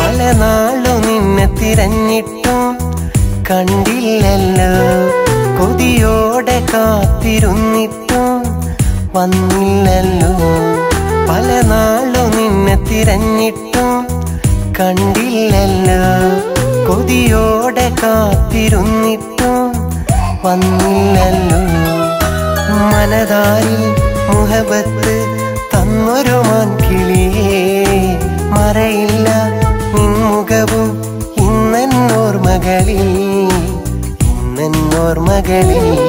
പല നാളു നിന്നെ തിരഞ്ഞിട്ടും കണ്ടില്ലല്ലോ കൊതിയോടെ കാത്തിരുന്നിട്ടും വന്നില്ലല്ലോ പല നാളു നിന്നെ തിരഞ്ഞിട്ടും കണ്ടില്ലല്ലോ കൊതിയോടെ കാത്തിരുന്നിട്ടും വന്നില്ലല്ലോ മനതാരിൽ മുഹബത്ത് തന്നൊരു മാൻകിളിയേ മറയില്ല നിൻമുഖവും ഇന്നെന്നോർമകളിൽ ഇന്നെന്നോർമകളിൽ